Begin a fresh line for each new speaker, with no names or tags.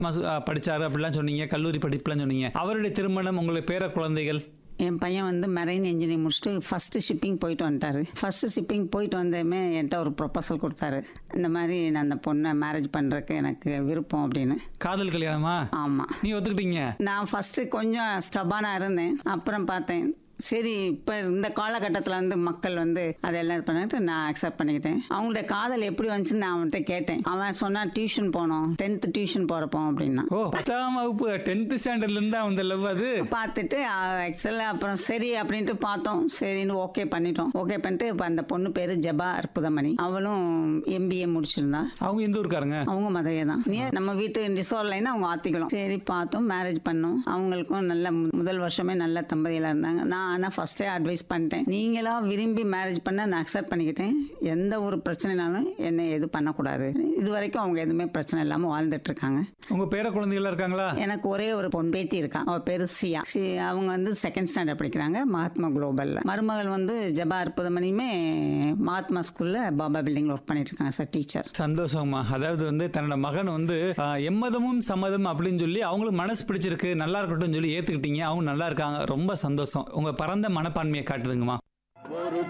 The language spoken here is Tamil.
மசு- அஹ், படிச்சாரு அப்படிலாம் சொன்னீங்க கல்லூரி படிப்புலாம் சொன்னீங்க அவருடைய திருமணம் உங்களுக்கு பேர குழந்தைகள்
என் பையன் வந்து மெரைன் இன்ஜினியரிங் முடிச்சுட்டு ஃபஸ்ட்டு ஷிப்பிங் போயிட்டு வந்துட்டாரு ஃபஸ்ட்டு ஷிப்பிங் போயிட்டு வந்ததுமே என்கிட்ட ஒரு ப்ரொபோசல் கொடுத்தாரு இந்த மாதிரி நான் அந்த பொண்ணை மேரேஜ் பண்ணுறதுக்கு எனக்கு விருப்பம் அப்படின்னு
காதல் கல்யாணமா
ஆமாம்
நீ ஒத்துக்கிட்டீங்க
நான் ஃபஸ்ட்டு கொஞ்சம் ஸ்டபானாக இருந்தேன் அப்புறம் பார்த்தேன் சரி இப்போ இந்த காலகட்டத்தில் வந்து மக்கள் வந்து அதெல்லாம் இது பண்ணிட்டு நான் அக்செப்ட் பண்ணிக்கிட்டேன் அவங்களுடைய காதல் எப்படி வந்துச்சுன்னு நான் அவன்கிட்ட கேட்டேன் அவன் சொன்னான் டியூஷன் போனோம் டென்த்து டியூஷன் போகிறப்போம் அப்படின்னா
ஓ பத்தாம் வகுப்பு டென்த் ஸ்டாண்டர்ட்ல இருந்து அந்த லவ் அது
பார்த்துட்டு ஆக்சுவலாக அப்புறம் சரி அப்படின்ட்டு பார்த்தோம் சரின்னு ஓகே பண்ணிட்டோம் ஓகே பண்ணிட்டு இப்போ அந்த பொண்ணு பேர் ஜபா அற்புதமணி அவளும் எம்பிஏ முடிச்சிருந்தா
அவங்க எந்த ஊருக்காரங்க
அவங்க மதுரையே தான் நீ நம்ம வீட்டு ரிசோர்ட் லைன் அவங்க ஆத்திக்கலாம் சரி பார்த்தோம் மேரேஜ் பண்ணோம் அவங்களுக்கும் நல்ல மு- முதல் வருஷமே நல்ல தம்பதியில இருந்தாங்க நான் ஆனால் ஃபர்ஸ்டே அட்வைஸ் பண்ணிட்டேன் நீங்களா விரும்பி மேரேஜ் பண்ண நான் அக்செப்ட் பண்ணிக்கிட்டேன் எந்த ஒரு பிரச்சனைனாலும் என்னை எது பண்ணக்கூடாது இது வரைக்கும் அவங்க எதுவுமே பிரச்சனை இல்லாமல் வாழ்ந்துட்டு இருக்காங்க
உங்க பேர குழந்தைகள் இருக்காங்களா
எனக்கு ஒரே ஒரு பொன் பேத்தி இருக்கா அவ பேரு சியா சி அவங்க வந்து செகண்ட் ஸ்டாண்டர்ட் படிக்கிறாங்க மகாத்மா குளோபல்ல மருமகள் வந்து ஜபா அற்புதமணியுமே மகாத்மா ஸ்கூல்ல பாபா பில்டிங்ல ஒர்க் பண்ணிட்டு இருக்காங்க சார் டீச்சர்
சந்தோஷமா அதாவது வந்து தன்னோட மகன் வந்து ஆஹ், எம்மதமும் சம்மதம் அப்படின்னு சொல்லி அவங்களுக்கு மனசு பிடிச்சிருக்கு நல்லா இருக்கட்டும் சொல்லி ஏத்துக்கிட்டீங்க அவங்க நல்லா இருக்காங்க ரொம்ப சந்தோஷம் உங்க பரந்த மனப்பான்மையை காட்டுதுங்கம்மா
ஒரு